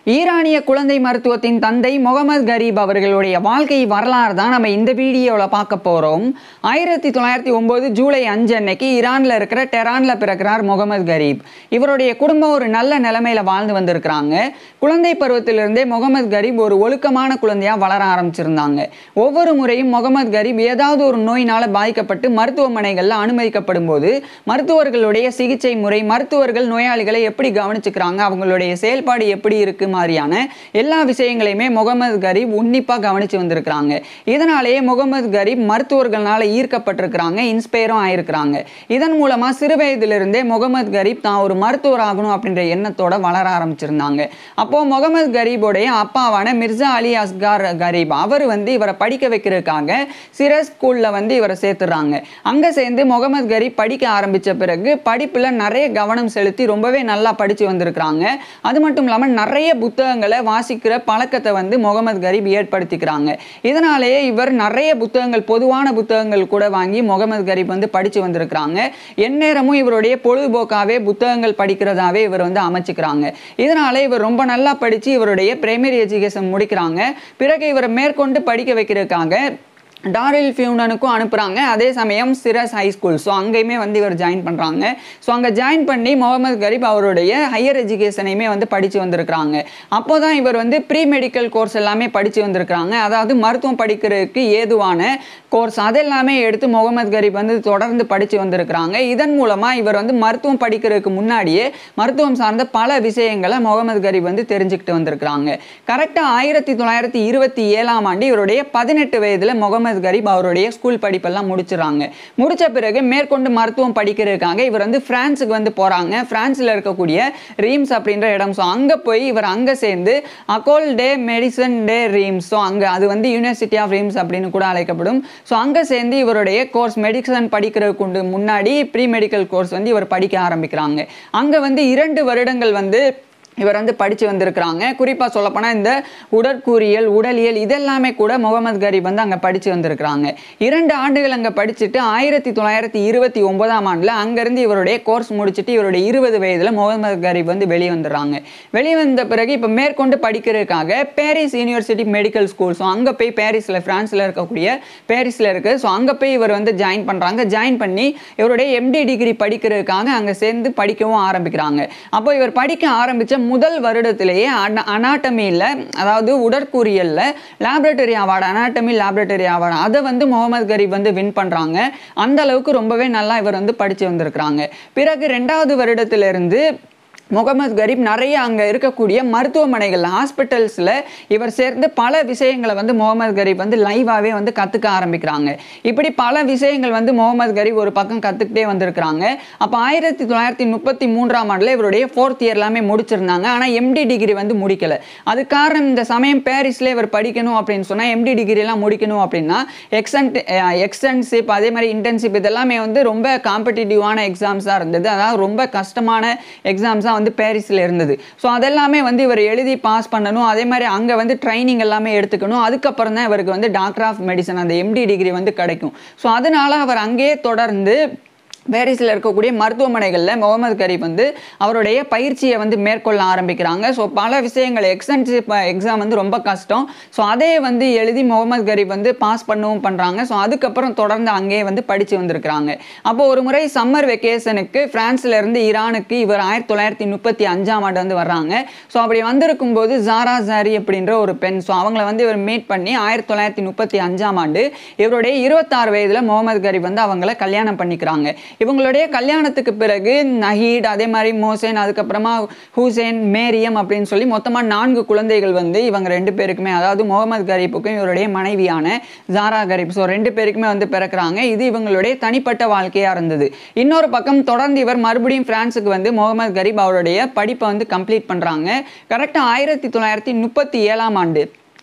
ஈரானிய குழந்தை மருத்துவத்தின் தந்தை முகமது கரீப் அவர்களுடைய வாழ்க்கை வரலாறு தான் நம்ம இந்த வீடியோவில் பார்க்க போகிறோம் ஆயிரத்தி தொள்ளாயிரத்தி ஒம்பது ஜூலை அஞ்சு அன்னைக்கு ஈரானில் இருக்கிற டெரானில் பிறக்கிறார் முகமது கரீப் இவருடைய குடும்பம் ஒரு நல்ல நிலைமையில வாழ்ந்து வந்திருக்கிறாங்க குழந்தை பருவத்திலிருந்தே முகமது கரீப் ஒரு ஒழுக்கமான குழந்தையாக வளர ஆரம்பிச்சிருந்தாங்க ஒவ்வொரு முறையும் முகமது கரீப் ஏதாவது ஒரு நோயினால் பாதிக்கப்பட்டு மருத்துவமனைகளில் அனுமதிக்கப்படும் போது மருத்துவர்களுடைய சிகிச்சை முறை மருத்துவர்கள் நோயாளிகளை எப்படி கவனிச்சுக்கிறாங்க அவங்களுடைய செயல்பாடு எப்படி இருக்கு மாதிரியான எல்லா விஷயங்களையுமே முகமது கரீப் உன்னிப்பாக கவனிச்சு வந்திருக்கிறாங்க இதனாலேயே முகமது கரீப் மருத்துவர்களால் ஈர்க்கப்பட்டிருக்கிறாங்க இன்ஸ்பயரும் ஆயிருக்கிறாங்க இதன் மூலமா சிறு வயதிலிருந்தே முகமது கரீப் தான் ஒரு மருத்துவர் ஆகணும் அப்படின்ற எண்ணத்தோட வளர ஆரம்பிச்சிருந்தாங்க அப்போ முகமது கரீபுடைய அப்பாவான மிர்சா அலி அஸ்கார் கரீப் அவர் வந்து இவரை படிக்க வைக்கிறதுக்காக சிரஸ் ஸ்கூல்ல வந்து இவரை சேர்த்துறாங்க அங்க சேர்ந்து முகமது கரீப் படிக்க ஆரம்பிச்ச பிறகு படிப்புல நிறைய கவனம் செலுத்தி ரொம்பவே நல்லா படிச்சு வந்திருக்கிறாங்க அது மட்டும் இல்லாமல் நிறைய புத்தகங்களை வாசிக்கிற பழக்கத்தை வந்து முகமது கரீப் ஏற்படுத்திக்கிறாங்க இதனாலேயே இவர் நிறைய புத்தகங்கள் பொதுவான புத்தகங்கள் கூட வாங்கி முகமது கரீப் வந்து படிச்சு வந்திருக்கிறாங்க எந்நேரமும் இவருடைய பொழுதுபோக்காவே புத்தகங்கள் படிக்கிறதாவே இவர் வந்து அமைச்சுக்கிறாங்க இதனால இவர் ரொம்ப நல்லா படிச்சு இவருடைய பிரைமரி எஜுகேஷன் முடிக்கிறாங்க பிறகு இவரை மேற்கொண்டு படிக்க வைக்கிறதுக்காக டாரில் ஃபியூனனுக்கும் அனுப்புகிறாங்க அதே சமயம் சிரஸ் ஹை ஸ்கூல் ஸோ அங்கேயுமே வந்து இவர் ஜாயின் பண்ணுறாங்க ஸோ அங்கே ஜாயின் பண்ணி முகமது கரீப் அவருடைய ஹையர் எஜுகேஷனையுமே வந்து படித்து வந்திருக்கிறாங்க அப்போ தான் இவர் வந்து ப்ரீ மெடிக்கல் கோர்ஸ் எல்லாமே படித்து வந்திருக்கிறாங்க அதாவது மருத்துவம் படிக்கிறதுக்கு ஏதுவான கோர்ஸ் அதெல்லாமே எடுத்து முகமது கரீப் வந்து தொடர்ந்து படித்து வந்திருக்கிறாங்க இதன் மூலமாக இவர் வந்து மருத்துவம் படிக்கிறதுக்கு முன்னாடியே மருத்துவம் சார்ந்த பல விஷயங்களை முகமது கரீப் வந்து தெரிஞ்சுக்கிட்டு வந்திருக்கிறாங்க கரெக்டாக ஆயிரத்தி தொள்ளாயிரத்தி இருபத்தி ஏழாம் ஆண்டு இவருடைய பதினெட்டு வயதில் முகமது கரீப் அவருடைய ஸ்கூல் படிப்பெல்லாம் முடிச்சிடறாங்க முடிச்ச பிறகு மேற்கொண்டு மருத்துவம் படிக்கிறதுக்காக இவர் வந்து பிரான்ஸுக்கு வந்து போகிறாங்க பிரான்ஸில் இருக்கக்கூடிய ரீம்ஸ் அப்படின்ற இடம் ஸோ அங்கே போய் இவர் அங்கே சேர்ந்து அகோல் டே மெடிசன் டே ரீம்ஸ் ஸோ அங்கே அது வந்து யூனிவர்சிட்டி ஆஃப் ரீம்ஸ் அப்படின்னு கூட அழைக்கப்படும் ஸோ அங்கே சேர்ந்து இவருடைய கோர்ஸ் மெடிசன் படிக்கிறதுக்கு முன்னாடி ப்ரீ மெடிக்கல் கோர்ஸ் வந்து இவர் படிக்க ஆரம்பிக்கிறாங்க அங்கே வந்து இரண்டு வருடங்கள் வந்து இவர் வந்து படித்து வந்திருக்கிறாங்க குறிப்பாக சொல்லப்போனால் இந்த உடற்கூறியல் உடலியல் இதெல்லாமே கூட முகமது கரீப் வந்து அங்கே படித்து வந்திருக்கிறாங்க இரண்டு ஆண்டுகள் அங்கே படிச்சுட்டு ஆயிரத்தி தொள்ளாயிரத்தி இருபத்தி ஒன்பதாம் ஆண்டில் அங்கேருந்து இவருடைய கோர்ஸ் முடிச்சுட்டு இவருடைய இருபது வயதில் முகமது கரீப் வந்து வெளியே வந்துடுறாங்க வெளியே வந்த பிறகு இப்போ மேற்கொண்டு படிக்கிறதுக்காக Paris university medical school so அங்கே போய் பாரிஸில் ஃப்ரான்ஸில் இருக்கக்கூடிய பாரிஸில் இருக்குது ஸோ அங்கே போய் இவர் வந்து ஜாயின் பண்ணுறாங்க ஜாயின் பண்ணி இவருடைய எம்டி டிகிரி படிக்கிறதுக்காக அங்கே சேர்ந்து படிக்கவும் ஆரம்பிக்கிறாங்க அப்போ இவர் படிக்க ஆரம்பித்த முதல் வருடத்திலேயே அனாட்டமியில் அதாவது உடற்கூறியலில் laboratory award anatomy laboratory award அதை வந்து முகமது கரீப் வந்து வின் பண்ணுறாங்க அந்த அளவுக்கு ரொம்பவே நல்லா இவர் வந்து படித்து வந்திருக்கிறாங்க பிறகு ரெண்டாவது வருடத்திலிருந்து முகமது கரீப் நிறைய அங்கே இருக்கக்கூடிய மருத்துவமனைகள் ஹாஸ்பிட்டல்ஸில் இவர் சேர்ந்து பல விஷயங்களை வந்து முகமது கரீப் வந்து லைவாகவே வந்து கற்றுக்க ஆரம்பிக்கிறாங்க இப்படி பல விஷயங்கள் வந்து முகமது கரீப் ஒரு பக்கம் கற்றுக்கிட்டே வந்திருக்கிறாங்க அப்போ ஆயிரத்தி தொள்ளாயிரத்தி முப்பத்தி மூன்றாம் ஆண்டில் இவருடைய ஃபோர்த் இயர் எல்லாமே முடிச்சிருந்தாங்க ஆனால் எம்டி டிகிரி வந்து முடிக்கலை அது காரணம் இந்த சமயம் பாரிஸில் இவர் படிக்கணும் அப்படின்னு சொன்னால் எம்டி டிகிரிலாம் முடிக்கணும் அப்படின்னா எக்ஸன்ட் எக்ஸ்டென்சிப் அதே மாதிரி இன்டென்சிப் இதெல்லாமே வந்து ரொம்ப காம்படிட்டிவான எக்ஸாம்ஸாக இருந்தது அதாவது ரொம்ப கஷ்டமான எக்ஸாம்ஸாக வந்து பாரிஸில் இருந்தது ஸோ அதெல்லாமே வந்து இவர் எழுதி பாஸ் பண்ணணும் அதே மாதிரி அங்கே வந்து ட்ரைனிங் எல்லாமே எடுத்துக்கணும் அதுக்கப்புறம் தான் இவருக்கு வந்து டாக்டர் ஆஃப் மெடிசன் அந்த எம்டி டிகிரி வந்து கிடைக்கும் ஸோ அதனால அவர் அங்கேயே தொடர்ந்து பாரிஸில் இருக்கக்கூடிய மருத்துவமனைகளில் முகமது கரீப் வந்து அவருடைய பயிற்சியை வந்து மேற்கொள்ள ஆரம்பிக்கிறாங்க ஸோ பல விஷயங்கள் எக்ஸன்ஷிப் எக்ஸாம் வந்து ரொம்ப கஷ்டம் ஸோ அதே வந்து எழுதி முகமது கரீப் வந்து பாஸ் பண்ணவும் பண்ணுறாங்க ஸோ அதுக்கப்புறம் தொடர்ந்து அங்கேயே வந்து படித்து வந்திருக்கிறாங்க அப்போ ஒரு முறை சம்மர் வெக்கேஷனுக்கு ஃப்ரான்ஸில் இருந்து ஈரானுக்கு இவர் ஆயிரத்தி தொள்ளாயிரத்தி முப்பத்தி அஞ்சாம் ஆண்டு வந்து வர்றாங்க ஸோ அப்படி வந்திருக்கும் போது ஜாரா ஜாரி அப்படின்ற ஒரு பெண் ஸோ அவங்கள வந்து இவர் மீட் பண்ணி ஆயிரத்தி தொள்ளாயிரத்தி முப்பத்தி அஞ்சாம் ஆண்டு இவருடைய இருபத்தாறு வயதில் முகமது கரீப் வந்து அவங்கள கல்யாணம் பண்ணிக்கிறாங்க இவங்களுடைய கல்யாணத்துக்கு பிறகு நஹீட் அதே மாதிரி மோசேன் அதுக்கப்புறமா ஹூசேன் மேரியம் அப்படின்னு சொல்லி மொத்தமாக நான்கு குழந்தைகள் வந்து இவங்க ரெண்டு பேருக்குமே அதாவது முகமது கரீப்புக்கும் இவருடைய மனைவியான ஜாரா கரீப் ஸோ ரெண்டு பேருக்குமே வந்து பிறக்கிறாங்க இது இவங்களுடைய தனிப்பட்ட வாழ்க்கையாக இருந்தது இன்னொரு பக்கம் தொடர்ந்து இவர் மறுபடியும் பிரான்ஸுக்கு வந்து முகமது கரீப் அவருடைய படிப்பை வந்து கம்ப்ளீட் பண்ணுறாங்க கரெக்டாக ஆயிரத்தி தொள்ளாயிரத்தி முப்பத்தி ஏழாம் ஆண்டு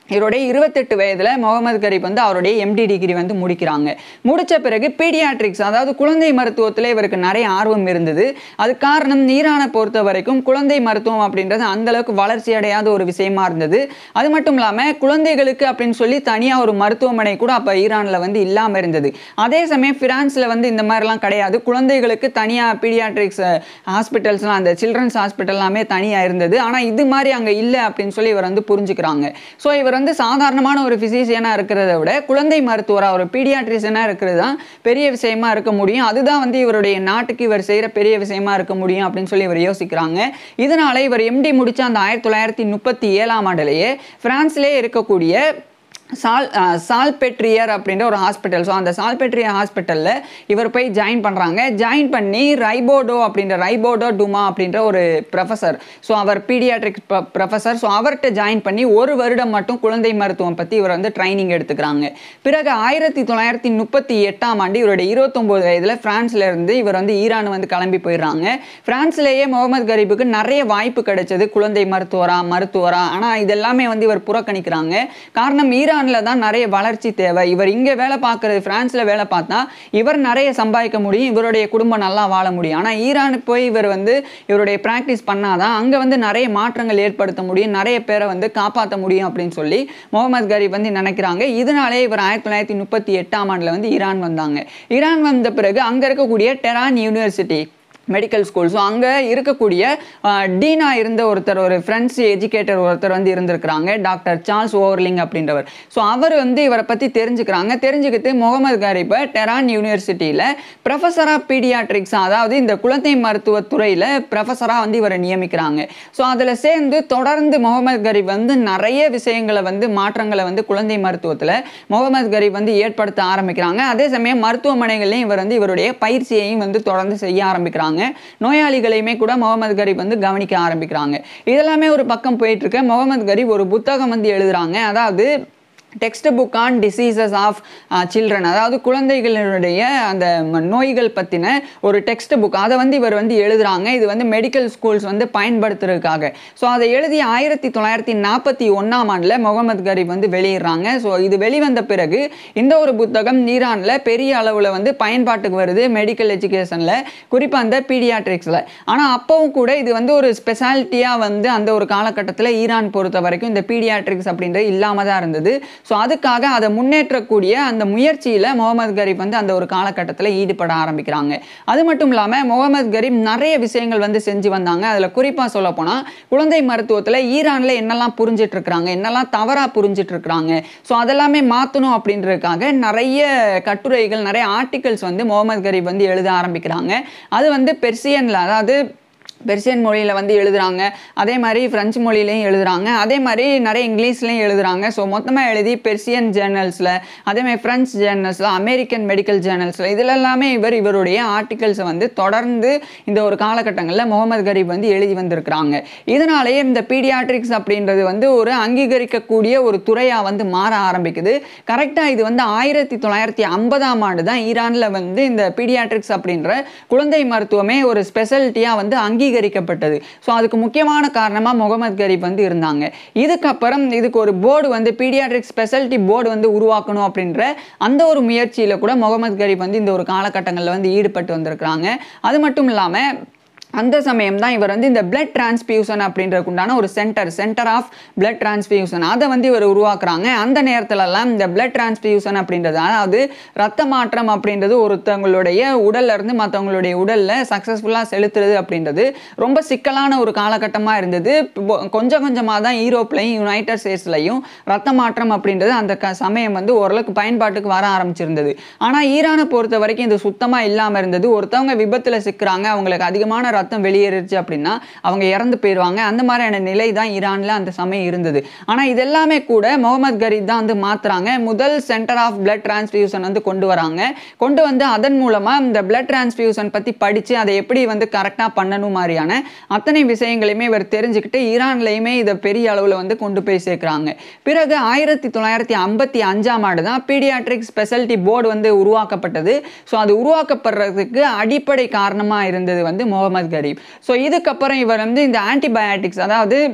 இவருடைய இருபத்தெட்டு வயதில் முகமது கரீப் வந்து அவருடைய எம்டி டிகிரி வந்து முடிக்கிறாங்க முடித்த பிறகு பீடியாட்ரிக்ஸ் அதாவது குழந்தை மருத்துவத்தில் இவருக்கு நிறைய ஆர்வம் இருந்தது அது காரணம் ஈரானை பொறுத்த வரைக்கும் குழந்தை மருத்துவம் அப்படின்றது அந்த அளவுக்கு வளர்ச்சி அடையாத ஒரு விஷயமா இருந்தது அது மட்டும் இல்லாமல் குழந்தைகளுக்கு அப்படின்னு சொல்லி தனியாக ஒரு மருத்துவமனை கூட அப்போ ஈரானில் வந்து இல்லாமல் இருந்தது அதே சமயம் ஃபிரான்ஸில் வந்து இந்த மாதிரிலாம் கிடையாது குழந்தைகளுக்கு தனியாக பீடியாட்ரிக்ஸ் ஹாஸ்பிட்டல்ஸ்லாம் அந்த சில்ட்ரன்ஸ் ஹாஸ்பிட்டல் எல்லாமே தனியாக இருந்தது ஆனால் இது மாதிரி அங்கே இல்லை அப்படின்னு சொல்லி இவர் வந்து புரிஞ்சுக்கிறாங்க ஸோ இவர் வந்து சாதாரணமான ஒரு ஃபிசிஷியனாக இருக்கிறத விட குழந்தை மருத்துவராக ஒரு பீடியாட்ரிஷனாக இருக்கிறது தான் பெரிய விஷயமா இருக்க முடியும் அதுதான் வந்து இவருடைய நாட்டுக்கு இவர் செய்கிற பெரிய விஷயமா இருக்க முடியும் அப்படின்னு சொல்லி இவர் யோசிக்கிறாங்க இதனால இவர் எம்டி முடிச்ச அந்த ஆயிரத்தி தொள்ளாயிரத்தி முப்பத்தி ஏழாம் ஆண்டுலேயே பிரான்ஸ்லேயே இருக்கக்கூடிய சால் சால்பெட்ரியர் அப்படின்ற ஒரு ஹாஸ்பிட்டல் ஸோ அந்த சால்பெட்ரியர் ஹாஸ்பிட்டலில் இவர் போய் ஜாயின் பண்ணுறாங்க ஜாயின் பண்ணி ரைபோடோ அப்படின்ற ரைபோடோ டுமா அப்படின்ற ஒரு ப்ரொஃபஸர் ஸோ அவர் பீடியாட்ரிக் ப்ரொஃபஸர் ஸோ அவர்கிட்ட ஜாயின் பண்ணி ஒரு வருடம் மட்டும் குழந்தை மருத்துவம் பற்றி இவர் வந்து ட்ரைனிங் எடுத்துக்கிறாங்க பிறகு ஆயிரத்தி தொள்ளாயிரத்தி முப்பத்தி எட்டாம் ஆண்டு இவருடைய இருபத்தொம்போது வயதில் ஃப்ரான்ஸ்ல இருந்து இவர் வந்து ஈரான் வந்து கிளம்பி போயிடுறாங்க ஃப்ரான்ஸ்லேயே முகமது கரீபுக்கு நிறைய வாய்ப்பு கிடைச்சது குழந்தை மருத்துவரா மருத்துவரா ஆனால் இதெல்லாமே வந்து இவர் புறக்கணிக்கிறாங்க காரணம் ஈரானில் தான் நிறைய வளர்ச்சி தேவை இவர் இங்கே வேலை பார்க்குறது ஃப்ரான்ஸில் வேலை பார்த்தா இவர் நிறைய சம்பாதிக்க முடியும் இவருடைய குடும்பம் நல்லா வாழ முடியும் ஆனால் ஈரானுக்கு போய் இவர் வந்து இவருடைய ப்ராக்டிஸ் பண்ணாதான் அங்கே வந்து நிறைய மாற்றங்கள் ஏற்படுத்த முடியும் நிறைய பேரை வந்து காப்பாற்ற முடியும் அப்படின்னு சொல்லி முகமது கரீப் வந்து நினைக்கிறாங்க இதனாலே இவர் ஆயிரத்தி தொள்ளாயிரத்தி முப்பத்தி எட்டாம் ஆண்டில் வந்து ஈரான் வந்தாங்க ஈரான் வந்த பிறகு அங்கே இருக்கக்கூடிய Tehran university medical school so அங்கே இருக்கக்கூடிய டீனா இருந்த ஒருத்தர் ஒரு ஃப்ரெண்ட்ஸ் எஜுகேட்டர் ஒருத்தர் வந்து இருந்திருக்கிறாங்க டாக்டர் சார்ல்ஸ் ஓவர்லிங் அப்படின்றவர் ஸோ அவர் வந்து இவரை பற்றி தெரிஞ்சுக்கிறாங்க தெரிஞ்சுக்கிட்டு முகமது கரீப்பை டெரான் யூனிவர்சிட்டியில் ப்ரொஃபஸராக பீடியாட்ரிக்ஸ் அதாவது இந்த குழந்தை மருத்துவத்துறையில் ப்ரொஃபஸராக வந்து இவரை நியமிக்கிறாங்க ஸோ அதில் சேர்ந்து தொடர்ந்து முகமது கரீப் வந்து நிறைய விஷயங்களை வந்து மாற்றங்களை வந்து குழந்தை மருத்துவத்தில் முகமது கரீப் வந்து ஏற்படுத்த ஆரம்பிக்கிறாங்க அதே சமயம் மருத்துவமனைகள்லையும் இவர் வந்து இவருடைய பயிற்சியையும் வந்து தொடர்ந்து செய்ய ஆரம்பிக்கிறாங்க நோயாளிகளையுமே கூட முகமது கரீப் வந்து கவனிக்க ஆரம்பிக்கிறாங்க இதெல்லாமே ஒரு பக்கம் போயிட்டு இருக்க முகமது கரீப் ஒரு புத்தகம் வந்து எழுதுறாங்க அதாவது textbook on diseases of children அதாவது குழந்தைகளுடைய அந்த ம- நோய்கள் பற்றின ஒரு டெக்ஸ்ட் புக் அதை வந்து இவர் வந்து எழுதுறாங்க இது வந்து மெடிக்கல் ஸ்கூல்ஸ் வந்து பயன்படுத்துறதுக்காக ஸோ அதை எழுதி ஆயிரத்தி தொள்ளாயிரத்தி நாற்பத்தி ஒன்றாம் ஆண்டில் முகமது கரீப் வந்து வெளியிடுறாங்க ஸோ இது வெளிவந்த பிறகு இந்த ஒரு புத்தகம் ஈரானில் பெரிய அளவில் வந்து பயன்பாட்டுக்கு வருது மெடிக்கல் எஜுகேஷனில் குறிப்பாக அந்த பீடியாட்ரிக்ஸில் ஆனால் அப்பவும் கூட இது வந்து ஒரு ஸ்பெஷாலிட்டியாக வந்து அந்த ஒரு காலகட்டத்தில் ஈரான் பொறுத்த வரைக்கும் இந்த பீடியாட்ரிக்ஸ் அப்படின்றது இல்லாமல் தான் இருந்தது ஸோ அதுக்காக அதை முன்னேற்றக்கூடிய அந்த முயற்சியில் முகமது கரீப் வந்து அந்த ஒரு காலகட்டத்தில் ஈடுபட ஆரம்பிக்கிறாங்க அது மட்டும் இல்லாமல் முகமது கரீப் நிறைய விஷயங்கள் வந்து செஞ்சு வந்தாங்க அதில் குறிப்பாக சொல்ல போனால் குழந்தை மருத்துவத்தில் ஈரானில் என்னெல்லாம் புரிஞ்சிட்டு இருக்கிறாங்க என்னெல்லாம் தவறாக புரிஞ்சிட்டு இருக்கிறாங்க ஸோ அதெல்லாமே மாற்றணும் அப்படின்றதுக்காக நிறைய கட்டுரைகள் நிறைய ஆர்டிகல்ஸ் வந்து முகமது கரீப் வந்து எழுத ஆரம்பிக்கிறாங்க அது வந்து பெர்சியனில் அதாவது பெர்சியன் மொழியில் வந்து எழுதுறாங்க அதே மாதிரி ஃப்ரெஞ்சு மொழியிலையும் எழுதுறாங்க அதே மாதிரி நிறைய இங்கிலீஷ்லையும் எழுதுறாங்க ஸோ மொத்தமாக எழுதி பெர்சியன் ஜேர்னல்ஸில் அதே மாதிரி ஃப்ரெஞ்ச் ஜேர்னல்ஸில் அமெரிக்கன் மெடிக்கல் ஜேர்னல்ஸில் இதில் எல்லாமே இவர் இவருடைய ஆர்டிகல்ஸை வந்து தொடர்ந்து இந்த ஒரு காலகட்டங்களில் முகமது கரீப் வந்து எழுதி வந்திருக்கிறாங்க இதனாலேயே இந்த பீடியாட்ரிக்ஸ் அப்படின்றது வந்து ஒரு அங்கீகரிக்கக்கூடிய ஒரு துறையாக வந்து மாற ஆரம்பிக்குது கரெக்டாக இது வந்து ஆயிரத்தி தொள்ளாயிரத்தி ஐம்பதாம் ஆண்டு தான் ஈரானில் வந்து இந்த பீடியாட்ரிக்ஸ் அப்படின்ற குழந்தை மருத்துவமே ஒரு ஸ்பெஷாலிட்டியாக வந்து அங்கீகரிக்கப்பட்டது ஸோ அதுக்கு முக்கியமான காரணமாக முகமது கரீப் வந்து இருந்தாங்க இதுக்கப்புறம் இதுக்கு ஒரு போர்டு வந்து பீடியாட்ரிக் ஸ்பெஷாலிட்டி போர்டு வந்து உருவாக்கணும் அப்படின்ற அந்த ஒரு முயற்சியில் கூட முகமது கரீப் வந்து இந்த ஒரு காலகட்டங்களில் வந்து ஈடுபட்டு வந்திருக்கிறாங்க அது மட்டும் இல்லாமல் அந்த சமயம் தான் இவர் வந்து இந்த பிளட் டிரான்ஸ்பியூஷன் அப்படின்றதுக்கு உண்டான ஒரு centre centre of blood transfusion அதை வந்து இவர் உருவாக்குறாங்க அந்த நேரத்துலலாம் இந்த பிளட் டிரான்ஸ்பியூஷன் அப்படின்றது அதாவது ரத்த மாற்றம் அப்படின்றது ஒருத்தவங்களுடைய உடல்ல இருந்து மற்றவங்களுடைய உடலில் சக்ஸஸ்ஃபுல்லாக செலுத்துறது அப்படின்றது ரொம்ப சிக்கலான ஒரு காலகட்டமாக இருந்தது இப்போ கொஞ்சம் கொஞ்சமாக தான் யூரோப்லையும் யுனைடெட் ஸ்டேட்ஸ்லையும் ரத்த மாற்றம் அப்படின்றது அந்த க சமயம் வந்து ஓரளவுக்கு பயன்பாட்டுக்கு வர ஆரம்பிச்சிருந்தது ஆனால் ஈரானை பொறுத்த வரைக்கும் இது சுத்தமாக இல்லாமல் இருந்தது ஒருத்தவங்க விபத்தில் சிக்கிறாங்க அவங்களுக்கு அதிகமான ரத்தம் வெளியேறிச்சு அப்படின்னா அவங்க இறந்து போயிடுவாங்க அந்த மாதிரியான நிலை தான் ஈரானில் அந்த சமயம் இருந்தது ஆனால் இதெல்லாமே கூட முகமது கரீப் தான் வந்து மாத்துறாங்க முதல் சென்டர் ஆஃப் பிளட் டிரான்ஸ்ஃபியூஷன் வந்து கொண்டு வராங்க கொண்டு வந்து அதன் மூலமாக இந்த பிளட் டிரான்ஸ்ஃபியூஷன் பற்றி படித்து அதை எப்படி வந்து கரெக்டாக பண்ணணும் மாதிரியான அத்தனை விஷயங்களையுமே இவர் தெரிஞ்சுக்கிட்டு ஈரான்லையுமே இதை பெரிய அளவில் வந்து கொண்டு போய் சேர்க்குறாங்க பிறகு ஆயிரத்தி தொள்ளாயிரத்தி ஐம்பத்தி அஞ்சாம் ஆண்டு தான் பீடியாட்ரிக் ஸ்பெஷாலிட்டி போர்டு வந்து உருவாக்கப்பட்டது ஸோ அது உருவாக்கப்படுறதுக்கு அடிப்படை காரணமாக இருந்தது வந்து முகமது கரீப் ஸோ இதுக்கப்புறம் இவர் வந்து இந்த ஆன்டிபயாட்டிக்ஸ் அதாவது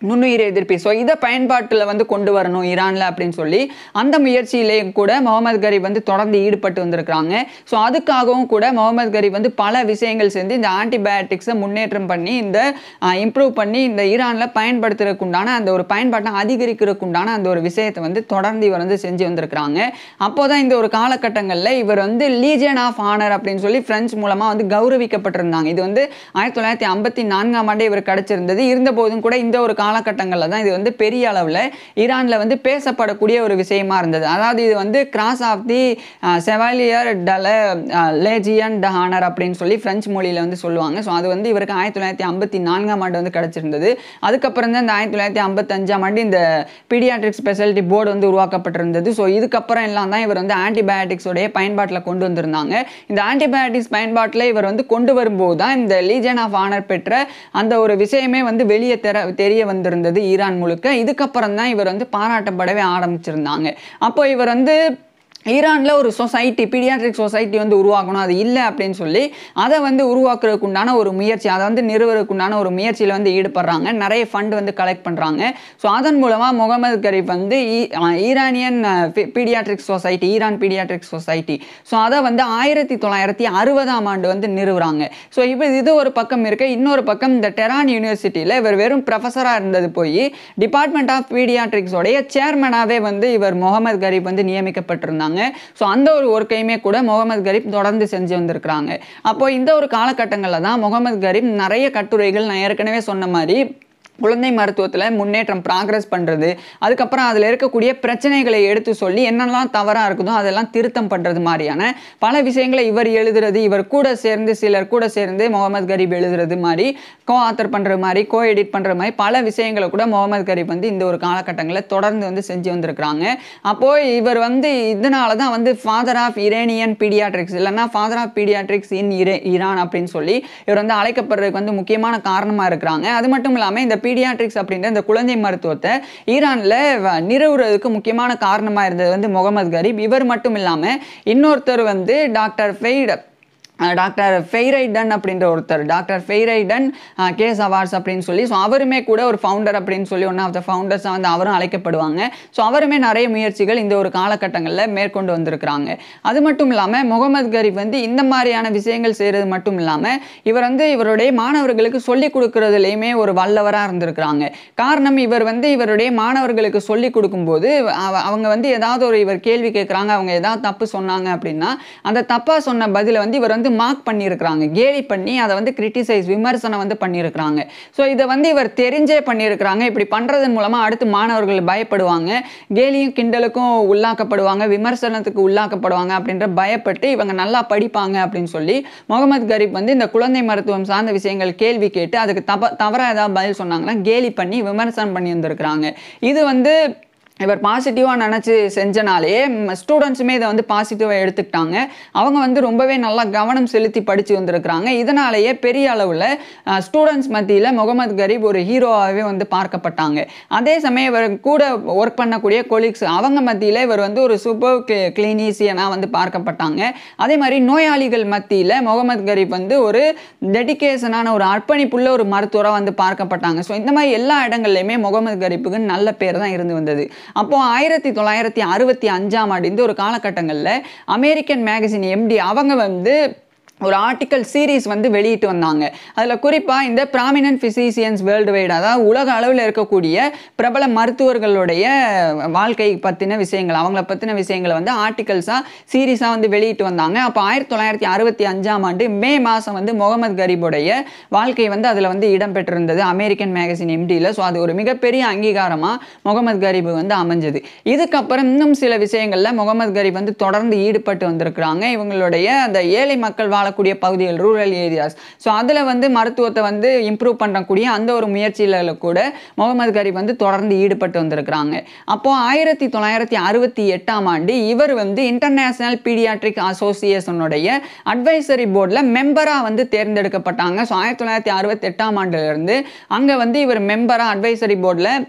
நுண்ணுயிர் எதிர்ப்பி ஸோ இதை பயன்பாட்டில் வந்து கொண்டு வரணும் ஈரானில் அப்படின்னு சொல்லி அந்த முயற்சியிலேயும் கூட முகமது கரீப் வந்து தொடர்ந்து ஈடுபட்டு வந்திருக்கிறாங்க ஸோ அதுக்காகவும் கூட முகமது கரீப் வந்து பல விஷயங்கள் செஞ்சு இந்த ஆன்டிபயோட்டிக்ஸை முன்னேற்றம் பண்ணி இந்த இம்ப்ரூவ் பண்ணி இந்த ஈரானில் பயன்படுத்துறதுக்கு உண்டான அந்த ஒரு பயன்பாட்டை அதிகரிக்கிறதுக்கு உண்டான அந்த ஒரு விஷயத்தை வந்து தொடர்ந்து இவர் வந்து செஞ்சு வந்திருக்கிறாங்க அப்போ தான் இந்த ஒரு காலகட்டங்களில் இவர் வந்து லீஜியன் ஆஃப் ஆனர் அப்படின்னு சொல்லி ஃப்ரெண்ட்ஸ் மூலமாக வந்து கௌரவிக்கப்பட்டிருந்தாங்க இது வந்து ஆயிரத்தி தொள்ளாயிரத்தி ஐம்பத்தி நான்காம் ஆண்டு இவர் கிடைச்சிருந்தது இருந்த போதும் கூட இந்த ஒரு காலகட்டங்களில் தான் இது வந்து பெரிய அளவில் ஈரானில் வந்து பேசப்படக்கூடிய ஒரு விஷயமா இருந்தது அதாவது இது வந்து கிராஸ் ஆஃப் தி செவாலியர் டல லேஜியன் ட ஹானர் அப்படின்னு சொல்லி ஃப்ரெஞ்சு மொழியில் வந்து சொல்லுவாங்க ஸோ அது வந்து இவருக்கு ஆயிரத்தி தொள்ளாயிரத்தி ஐம்பத்தி நான்காம் ஆண்டு வந்து கிடச்சிருந்தது அதுக்கப்புறம் தான் இந்த ஆயிரத்தி தொள்ளாயிரத்தி ஐம்பத்தஞ்சாம் ஆண்டு இந்த பீடியாட்ரிக் ஸ்பெஷாலிட்டி போர்டு வந்து உருவாக்கப்பட்டிருந்தது ஸோ இதுக்கப்புறம் எல்லாம் தான் இவர் வந்து ஆன்டிபயோட்டிக்ஸோடைய பயன்பாட்டில் கொண்டு வந்திருந்தாங்க இந்த ஆன்டிபயோட்டிக்ஸ் பயன்பாட்டில் இவர் வந்து கொண்டு வரும்போது தான் இந்த லீஜன் ஆஃப் ஆனர் பெற்ற அந்த ஒரு விஷயமே வந்து வெளியே தெர தெரிய வந்திருந்தது ஈரான் முழுக்க இதுக்கப்புறம் தான் இவர் வந்து பாராட்டப்படவே ஆரம்பிச்சிருந்தாங்க அப்போ இவர் வந்து ஈரானில் ஒரு சொசைட்டி பீடியாட்ரிக் சொசைட்டி வந்து உருவாக்கணும் அது இல்லை அப்படின்னு சொல்லி அதை வந்து உருவாக்குறதுக்கு உண்டான ஒரு முயற்சி அதை வந்து நிறுவறதுக்கு உண்டான ஒரு முயற்சியில் வந்து ஈடுபடுறாங்க நிறைய ஃபண்ட் வந்து கலெக்ட் பண்ணுறாங்க ஸோ அதன் மூலமாக முகமது கரீப் வந்து ஈ- uh Iranian paediatric society Iran paediatric society so அதை வந்து ஆயிரத்தி தொள்ளாயிரத்தி அறுபதாம் ஆண்டு வந்து நிறுவுறாங்க ஸோ இப்போ இது ஒரு பக்கம் இருக்க இன்னொரு பக்கம் இந்த டெரான் யூனிவர்சிட்டியில் இவர் வெறும் ப்ரொஃபஸராக இருந்தது போய் டிபார்ட்மெண்ட் ஆஃப் பீடியாட்ரிக்ஸோடைய சேர்மனாகவே வந்து இவர் முகமது கரீப் வந்து நியமிக்கப்பட்டிருந்தாங்க ஸோ அந்த ஒரு ஒர்க்கையுமே கூட முகமது கரீப் தொடர்ந்து செஞ்சு வந்திருக்கிறாங்க அப்போ இந்த ஒரு காலகட்டங்களில் தான் முகமது கரீப் நிறைய கட்டுரைகள் நான் ஏற்கனவே சொன்ன மாதிரி குழந்தை மருத்துவத்தில் முன்னேற்றம் ப்ராக்ரஸ் பண்ணுறது அதுக்கப்புறம் அதில் இருக்கக்கூடிய பிரச்சனைகளை எடுத்து சொல்லி என்னெல்லாம் தவறாக இருக்குதோ அதெல்லாம் திருத்தம் பண்ணுறது மாதிரியான பல விஷயங்களை இவர் எழுதுறது இவர் கூட சேர்ந்து சிலர் கூட சேர்ந்து முகமது கரீப் எழுதுறது மாதிரி கோ ஆத்தர் பண்ணுற மாதிரி கோ எடிட் பண்ணுற மாதிரி பல விஷயங்களை கூட முகமது கரீப் வந்து இந்த ஒரு காலகட்டங்களில் தொடர்ந்து வந்து செஞ்சு வந்திருக்கிறாங்க அப்போது இவர் வந்து இதனால தான் வந்து ஃபாதர் ஆஃப் இரேனியன் பீடியாட்ரிக்ஸ் இல்லைன்னா ஃபாதர் ஆஃப் பீடியாட்ரிக்ஸ் இன் இரே ஈரான் அப்படின்னு சொல்லி இவர் வந்து அழைக்கப்படுறதுக்கு வந்து முக்கியமான காரணமாக இருக்கிறாங்க அது மட்டும் இல்லாமல் இந்த பீடியாட்ரிக்ஸ் அப்படின்ற இந்த குழந்தை மருத்துவத்தை ஈரானில் நிறுவுறதுக்கு முக்கியமான காரணமாக இருந்தது வந்து முகமது கரீப் இவர் மட்டும் இல்லாமல் இன்னொருத்தர் வந்து டாக்டர் ஃபெய்ட் அஹ் டாக்டர் ஃபெய்ரைடன் அப்படின்ற ஒருத்தர் டாக்டர் ஃபெய்ரைடன் கேஸ் அவார்ட்ஸ் அப்படின்னு சொல்லி ஸோ அவருமே கூட ஒரு ஃபவுண்டர் அப்படின்னு சொல்லி ஒன் ஆஃப் த ஃபவுண்டர்ஸாக வந்து அவரும் அழைக்கப்படுவாங்க ஸோ அவருமே நிறைய முயற்சிகள் இந்த ஒரு காலகட்டங்களில் மேற்கொண்டு வந்திருக்கிறாங்க அது மட்டும் இல்லாமல் முகமது கரீப் வந்து இந்த மாதிரியான விஷயங்கள் செய்கிறது மட்டும் இல்லாமல் இவர் வந்து இவருடைய மாணவர்களுக்கு சொல்லிக் கொடுக்கறதுலையுமே ஒரு வல்லவராக இருந்திருக்கிறாங்க காரணம் இவர் வந்து இவருடைய மாணவர்களுக்கு சொல்லிக் கொடுக்கும்போது அவ- அவங்க வந்து ஏதாவது ஒரு இவர் கேள்வி கேட்குறாங்க அவங்க ஏதாவது தப்பு சொன்னாங்க அப்படின்னா அந்த தப்பாக சொன்ன பதிலை வந்து இவர் வந்து மார்க் பண்ணியிருக்கிறாங்க கேலி பண்ணி அதை வந்து கிரிட்டிசைஸ் விமர்சனம் வந்து பண்ணியிருக்கிறாங்க ஸோ இதை வந்து இவர் தெரிஞ்சே பண்ணியிருக்கிறாங்க இப்படி பண்ணுறதன் மூலமாக அடுத்து மாணவர்கள் பயப்படுவாங்க கேலியும் கிண்டலுக்கும் உள்ளாக்கப்படுவாங்க விமர்சனத்துக்கு உள்ளாக்கப்படுவாங்க அப்படின்ற பயப்பட்டு இவங்க நல்லா படிப்பாங்க அப்படின்னு சொல்லி முகமது கரீப் வந்து இந்த குழந்தை மருத்துவம் சார்ந்த விஷயங்கள் கேள்வி கேட்டு அதுக்கு தப்ப தவறாக ஏதாவது பதில் சொன்னாங்கன்னா கேலி பண்ணி விமர்சனம் பண்ணி வந்திருக்கிறாங்க இது வந்து இவர் பாசிட்டிவாக நினச்சி செஞ்சனாலே ஸ்டூடெண்ட்ஸுமே இதை வந்து பாசிட்டிவாக எடுத்துக்கிட்டாங்க அவங்க வந்து ரொம்பவே நல்லா கவனம் செலுத்தி படித்து வந்திருக்கிறாங்க இதனாலேயே பெரிய அளவில் ஸ்டூடெண்ட்ஸ் மத்தியில் முகமது கரீப் ஒரு ஹீரோவாகவே வந்து பார்க்கப்பட்டாங்க அதே சமயம் இவர் கூட ஒர்க் பண்ணக்கூடிய கொலீக்ஸ் அவங்க மத்தியில் இவர் வந்து ஒரு சூப்பர் கிளினீசியனாக வந்து பார்க்கப்பட்டாங்க அதே மாதிரி நோயாளிகள் மத்தியில் முகமது கரீப் வந்து ஒரு டெடிகேஷனான ஒரு அர்ப்பணிப்புள்ள ஒரு மருத்துவராக வந்து பார்க்கப்பட்டாங்க ஸோ இந்த மாதிரி எல்லா இடங்கள்லையுமே முகமது கரீப்புக்கு நல்ல பேர் தான் இருந்து வந்தது அப்போ ஆயிரத்தி தொள்ளாயிரத்தி அறுபத்தி அஞ்சாம் ஆண்டு இந்த ஒரு காலகட்டங்களில் அமெரிக்கன் மேகசின் எம்டி அவங்க வந்து ஒரு ஆர்டிக்கல் சீரீஸ் வந்து வெளியிட்டு வந்தாங்க அதில் குறிப்பாக இந்த ப்ராமினன்ட் ஃபிசிசியன்ஸ் வேர்ல்டு வைடு அதாவது உலக அளவில் இருக்கக்கூடிய பிரபல மருத்துவர்களுடைய வாழ்க்கை பற்றின விஷயங்கள் அவங்கள பற்றின விஷயங்களை வந்து ஆர்டிகல்ஸாக சீரீஸாக வந்து வெளியிட்டு வந்தாங்க அப்போ ஆயிரத்தி தொள்ளாயிரத்தி அறுபத்தி அஞ்சாம் ஆண்டு மே மாதம் வந்து முகமது கரீபுடைய வாழ்க்கை வந்து அதில் வந்து இடம்பெற்றிருந்தது அமெரிக்கன் மேகசின் எம்டியில் ஸோ அது ஒரு மிகப்பெரிய அங்கீகாரமாக முகமது கரீப் வந்து அமைஞ்சது இதுக்கப்புறம் இன்னும் சில விஷயங்களில் முகமது கரீப் வந்து தொடர்ந்து ஈடுபட்டு வந்திருக்கிறாங்க இவங்களுடைய அந்த ஏழை மக்கள் வாழக்கூடிய பகுதிகள் ரூரல் ஏரியாஸ் ஸோ அதில் வந்து மருத்துவத்தை வந்து இம்ப்ரூவ் பண்ணக்கூடிய அந்த ஒரு முயற்சியில் கூட முகமது கரீப் வந்து தொடர்ந்து ஈடுபட்டு வந்திருக்கிறாங்க அப்போ ஆயிரத்தி தொள்ளாயிரத்தி அறுபத்தி எட்டாம் ஆண்டு இவர் வந்து இன்டர்நேஷனல் பீடியாட்ரிக் அசோசியேஷனுடைய அட்வைசரி போர்டில் மெம்பராக வந்து தேர்ந்தெடுக்கப்பட்டாங்க ஸோ ஆயிரத்தி தொள்ளாயிரத்தி அறுபத்தி எட்டாம் ஆண்டுலேருந்து அங்கே வந்து இவர் மெம்பராக அட்வைசரி போர்டில்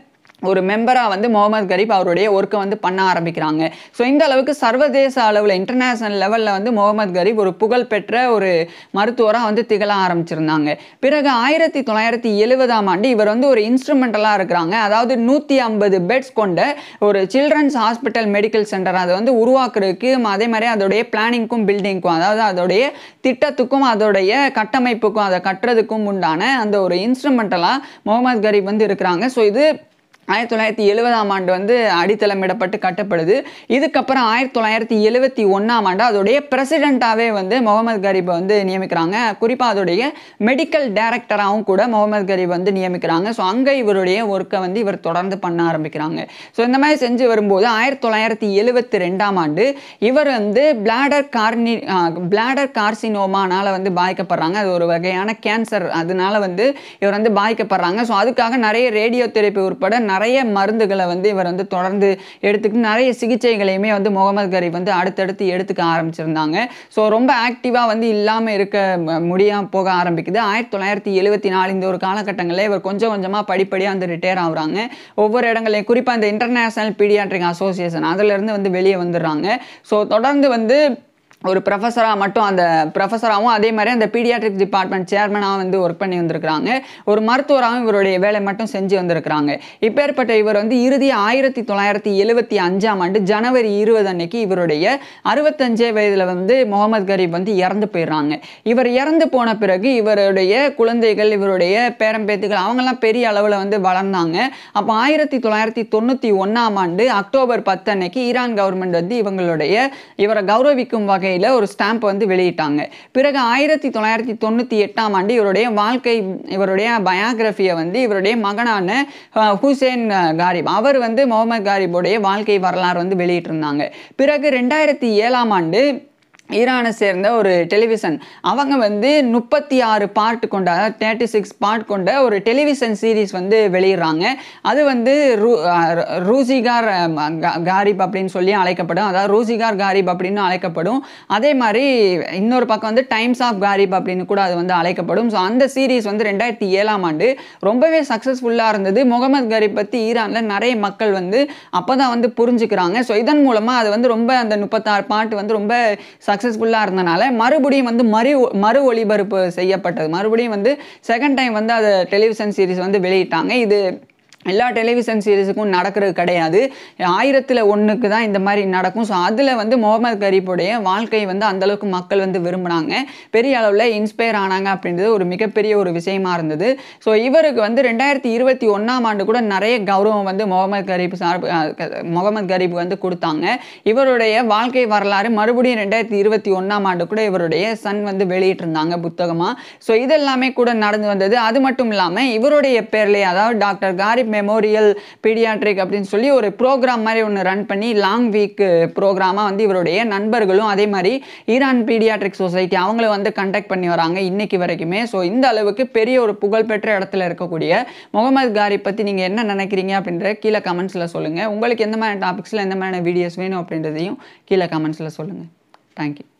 ஒரு மெம்பராக வந்து முகமது கரீப் அவருடைய ஒர்க்கை வந்து பண்ண ஆரம்பிக்கிறாங்க ஸோ இந்த அளவுக்கு சர்வதேச அளவில் இன்டர்நேஷனல் லெவலில் வந்து முகமது கரீப் ஒரு புகழ்பெற்ற ஒரு மருத்துவராக வந்து திகழ ஆரம்பிச்சிருந்தாங்க பிறகு ஆயிரத்தி தொள்ளாயிரத்தி எழுபதாம் ஆண்டு இவர் வந்து ஒரு இன்ஸ்ட்ருமெண்டலாக இருக்கிறாங்க அதாவது நூற்றி ஐம்பது பெட்ஸ் கொண்ட ஒரு சில்ட்ரன்ஸ் ஹாஸ்பிட்டல் மெடிக்கல் சென்டர் அதை வந்து உருவாக்குறதுக்கு அதே மாதிரி அதோடைய பிளானிங்க்கும் பில்டிங்க்கும் அதாவது அதோடைய திட்டத்துக்கும் அதோடைய கட்டமைப்புக்கும் அதை கட்டுறதுக்கும் உண்டான அந்த ஒரு இன்ஸ்ட்ருமெண்டலாக முகமது கரீப் வந்து இருக்கிறாங்க ஸோ இது ஆயிரத்தி தொள்ளாயிரத்தி எழுபதாம் ஆண்டு வந்து அடித்தளமிடப்பட்டு கட்டப்படுது இதுக்கப்புறம் ஆயிரத்தி தொள்ளாயிரத்தி எழுபத்தி ஒன்றாம் ஆண்டு அதோடைய பிரசிடெண்ட்டாகவே வந்து முகமது கரீபை வந்து நியமிக்கிறாங்க குறிப்பாக அதோடைய மெடிக்கல் டைரக்டராகவும் கூட முகமது கரீப் வந்து நியமிக்கிறாங்க ஸோ அங்கே இவருடைய ஒர்க்கை வந்து இவர் தொடர்ந்து பண்ண ஆரம்பிக்கிறாங்க ஸோ இந்த மாதிரி செஞ்சு வரும்போது ஆயிரத்தி தொள்ளாயிரத்தி எழுபத்தி ரெண்டாம் ஆண்டு இவர் வந்து பிளாடர் கார்னி பிளாடர் கார்சினோமானால வந்து பாதிக்கப்படுறாங்க அது ஒரு வகையான கேன்சர் அதனால வந்து இவர் வந்து பாதிக்கப்படுறாங்க ஸோ அதுக்காக நிறைய ரேடியோ தெரப்பி உட்பட நிறைய மருந்துகளை வந்து இவர் வந்து தொடர்ந்து எடுத்துக்கிட்டு நிறைய சிகிச்சைகளையுமே வந்து முகமது கரீப் வந்து அடுத்தடுத்து எடுத்துக்க ஆரம்பிச்சிருந்தாங்க ஸோ ரொம்ப ஆக்டிவாக வந்து இல்லாமல் இருக்க முடியாமல் போக ஆரம்பிக்குது ஆயிரத்தி தொள்ளாயிரத்தி எழுபத்தி நாலு இந்த ஒரு காலகட்டங்களில் இவர் கொஞ்சம் கொஞ்சமாக படிப்படியாக வந்து ரிட்டையர் ஆகுறாங்க ஒவ்வொரு இடங்களையும் குறிப்பாக இந்த இன்டர்நேஷனல் பீடியாட்ரிக் அசோசியேஷன் அதிலிருந்து வந்து வெளியே வந்துடுறாங்க ஸோ தொடர்ந்து வந்து ஒரு ப்ரொஃபஸராக மட்டும் அந்த ப்ரொஃபஸராகவும் அதே மாதிரி அந்த பீடியாட்ரிக் டிபார்ட்மெண்ட் சேர்மனாக வந்து ஒர்க் பண்ணி வந்திருக்கிறாங்க ஒரு மருத்துவராகவும் இவருடைய வேலை மட்டும் செஞ்சு வந்திருக்கிறாங்க இப்பேற்பட்ட இவர் வந்து இறுதி ஆயிரத்தி தொள்ளாயிரத்தி எழுபத்தி அஞ்சாம் ஆண்டு ஜனவரி இருபது அன்னைக்கு இவருடைய அறுபத்தஞ்சே வயதில் வந்து முகமது கரீப் வந்து இறந்து போயிடுறாங்க இவர் இறந்து போன பிறகு இவருடைய குழந்தைகள் இவருடைய பேரம்பேத்திகள் அவங்கெல்லாம் பெரிய அளவில் வந்து வளர்ந்தாங்க அப்போ ஆயிரத்தி தொள்ளாயிரத்தி தொண்ணூற்றி ஒன்றாம் ஆண்டு அக்டோபர் பத்து அன்னைக்கு ஈரான் கவர்மெண்ட் வந்து இவங்களுடைய இவரை கௌரவிக்கும் வகையில் ஒரு ஸ்டாம்ப் வந்து வெளியிட்டாங்க பிறகு ஆயிரத்தி தொள்ளாயிரத்தி தொண்ணூற்றி எட்டாம் ஆண்டு இவருடைய வாழ்க்கை இவருடைய பயோகிராஃபியை வந்து இவருடைய மகனான அஹ், ஹுசேன் அஹ், காரிப் அவர் வந்து முகமது காரிபுடைய வாழ்க்கை வரலாறு வந்து வெளியிட்டிருந்தாங்க பிறகு ரெண்டாயிரத்தி ஏழாம் ஆண்டு ஈரானை சேர்ந்த ஒரு டெலிவிஷன் அவங்க வந்து முப்பத்தி ஆறு பார்ட் கொண்ட அதாவது தேர்ட்டி சிக்ஸ் பார்ட் கொண்ட ஒரு டெலிவிஷன் சீரிஸ் வந்து வெளியிடுறாங்க அது வந்து ரூ அஹ் ரூசிகார் அஹ், கா- காரிப் அப்படின்னு சொல்லி அழைக்கப்படும் அதாவது ரூசிகார் காரிப் அப்படின்னு அழைக்கப்படும் அதே மாதிரி இன்னொரு பக்கம் வந்து டைம்ஸ் ஆஃப் காரிப் அப்படின்னு கூட அது வந்து அழைக்கப்படும் ஸோ அந்த சீரிஸ் வந்து ரெண்டாயிரத்தி ஏழாம் ஆண்டு ரொம்பவே சக்ஸஸ்ஃபுல்லாக இருந்தது முகமது காரிப் பற்றி ஈரானில் நிறைய மக்கள் வந்து அப்போ தான் வந்து புரிஞ்சுக்கிறாங்க ஸோ இதன் மூலமாக அது வந்து ரொம்ப அந்த முப்பத்தாறு பாட்டு வந்து ரொம்ப சக்ஸஸ்ஃபுல்லாக இருந்தனால மறுபடியும் வந்து மறு மறு ஒளிபரப்பு செய்யப்பட்டது மறுபடியும் வந்து செகண்ட் டைம் வந்து அதை டெலிவிஷன் சீரிஸ் வந்து வெளியிட்டாங்க இது எல்லா டெலிவிஷன் சீரிஸுக்கும் நடக்கிறது கிடையாது ஆயிரத்தில் ஒன்றுக்கு தான் இந்த மாதிரி நடக்கும் ஸோ அதில் வந்து முகமது கரீப்புடைய வாழ்க்கை வந்து அந்தளவுக்கு மக்கள் வந்து விரும்பினாங்க பெரிய அளவில் இன்ஸ்பயர் ஆனாங்க அப்படின்றது ஒரு மிகப்பெரிய ஒரு விஷயமா இருந்தது ஸோ இவருக்கு வந்து ரெண்டாயிரத்தி இருபத்தி ஒன்றாம் ஆண்டு கூட நிறைய கௌரவம் வந்து முகமது கரீப் சார்பு அஹ், க- முகமது கரீப் வந்து கொடுத்தாங்க இவருடைய வாழ்க்கை வரலாறு மறுபடியும் ரெண்டாயிரத்தி இருபத்தி ஒன்றாம் ஆண்டு கூட இவருடைய சன் வந்து வெளியிட்டிருந்தாங்க புத்தகமாக ஸோ இதெல்லாமே கூட நடந்து வந்தது அது மட்டும் இல்லாமல் இவருடைய பேர்லேயே அதாவது டாக்டர் காரிப் மெமோரியல் பீடியாட்ரிக் அப்படின்னு சொல்லி ஒரு ப்ரோக்ராம் மாதிரி ஒன்று ரன் பண்ணி லாங் வீக் ப்ரோக்ராமாக வந்து இவருடைய நண்பர்களும் அதே மாதிரி ஈரான் பீடியாட்ரிக் சொசைட்டி அவங்களும் வந்து கண்டக்ட் பண்ணி வராங்க இன்னைக்கு வரைக்குமே ஸோ இந்த அளவுக்கு பெரிய ஒரு புகழ்பெற்ற இடத்துல இருக்கக்கூடிய முகமது காரி பற்றி நீங்கள் என்ன நினைக்கிறீங்க அப்படின்ற கீழே கமெண்ட்ஸில் சொல்லுங்கள் உங்களுக்கு எந்த மாதிரி டாபிக்ஸில் எந்த மாதிரியான வீடியோஸ் வேணும் அப்படின்றதையும் கீழே கமெண்ட்ஸில் சொல்லுங்கள் தேங்க்யூ